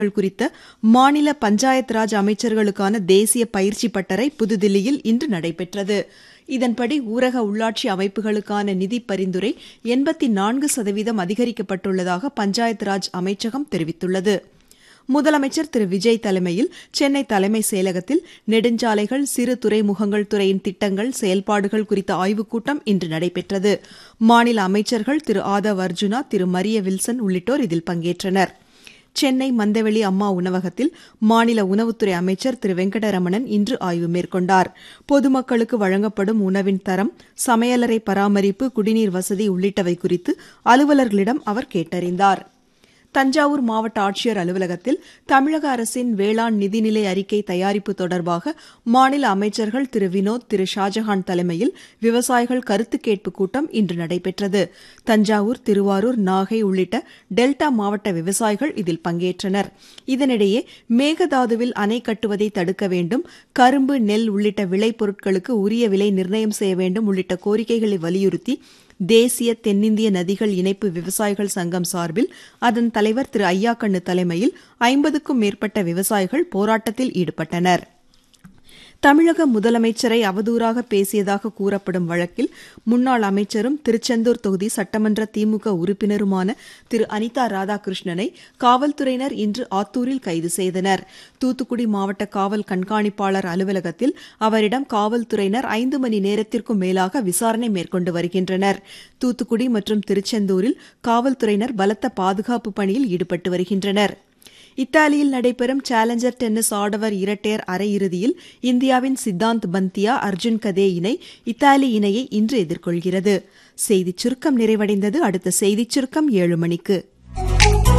குறித்த மாநில பஞ்சாயத் ராஜ் அமைச்சர்களுக்கான தேசிய பயிற்சி பட்டறை புதுதில்லியில் இன்று நடைபெற்றது இதன்படி ஊரக உள்ளாட்சி அமைப்புகளுக்கான நிதி பரிந்துரை எண்பத்தி நான்கு சதவீதம் அதிகரிக்கப்பட்டுள்ளதாக பஞ்சாயத் ராஜ் அமைச்சகம் தெரிவித்துள்ளது முதலமைச்சர் திரு விஜய் தலைமையில் சென்னை தலைமைச் செயலகத்தில் நெடுஞ்சாலைகள் சிறு துறைமுகங்கள் துறையின் திட்டங்கள் செயல்பாடுகள் குறித்த ஆய்வுக் கூட்டம் இன்று நடைபெற்றது மாநில அமைச்சர்கள் திரு ஆதவ் அர்ஜுனா திரு மரிய வில்சன் உள்ளிட்டோர் இதில் பங்கேற்றனர் சென்னை மந்தவெளி அம்மா உணவகத்தில் மாநில உணவுத்துறை அமைச்சர் திரு வெங்கடரமணன் இன்று ஆய்வு மேற்கொண்டார் பொதுமக்களுக்கு வழங்கப்படும் உணவின் தரம் சமையலறை பராமரிப்பு குடிநீர் வசதி உள்ளிட்டவை குறித்து அலுவலர்களிடம் அவர் கேட்டறிந்தார் தஞ்சாவூர் மாவட்ட ஆட்சியர் அலுவலகத்தில் தமிழக அரசின் வேளாண் நிதிநிலை அறிக்கை தயாரிப்பு தொடர்பாக மாநில அமைச்சர்கள் திரு வினோத் திரு ஷாஜஹான் தலைமையில் விவசாயிகள் கருத்து கேட்பு கூட்டம் இன்று நடைபெற்றது தஞ்சாவூர் திருவாரூர் நாகை உள்ளிட்ட டெல்டா மாவட்ட விவசாயிகள் இதில் பங்கேற்றனர் இதனிடையே மேகதாதுவில் அணை கட்டுவதை தடுக்க வேண்டும் கரும்பு நெல் உள்ளிட்ட விளைபொருட்களுக்கு உரிய விலை நிர்ணயம் செய்ய வேண்டும் உள்ளிட்ட கோரிக்கைகளை வலியுறுத்தி தேசிய தென்னிந்திய நதிகள் இணைப்பு விவசாயிகள் சங்கம் சார்பில் அதன் தலைவர் திரு ஐயாக்கண்ணு தலைமையில் ஐம்பதுக்கும் மேற்பட்ட விவசாயிகள் போராட்டத்தில் ஈடுபட்டனர் தமிழக முதலமைச்சரை அவதூறாக பேசியதாக கூறப்படும் வழக்கில் முன்னாள் அமைச்சரும் திருச்செந்தூர் தொகுதி சட்டமன்ற திமுக உறுப்பினருமான திரு அனிதா ராதாகிருஷ்ணனை காவல்துறையினர் இன்று ஆத்தூரில் கைது செய்தனர் தூத்துக்குடி மாவட்ட காவல் கண்காணிப்பாளர் அலுவலகத்தில் அவரிடம் காவல்துறையினர் ஐந்து மணி நேரத்திற்கும் மேலாக விசாரணை மேற்கொண்டு வருகின்றனர் தூத்துக்குடி மற்றும் திருச்செந்தூரில் காவல்துறையினர் பலத்த பாதுகாப்பு பணியில் ஈடுபட்டு வருகின்றனர் இத்தாலியில் நடைபெறும் சேலஞ்சர் டென்னிஸ் ஆடவர் இரட்டையர் அரையிறுதியில் இந்தியாவின் சித்தாந்த் பந்தியா அர்ஜுன் கதே இணை இத்தாலி இணையை இன்று எதிர்கொள்கிறது செய்திச் சுருக்கம் நிறைவடைந்தது அடுத்த செய்திச் சுருக்கம் ஏழு மணிக்கு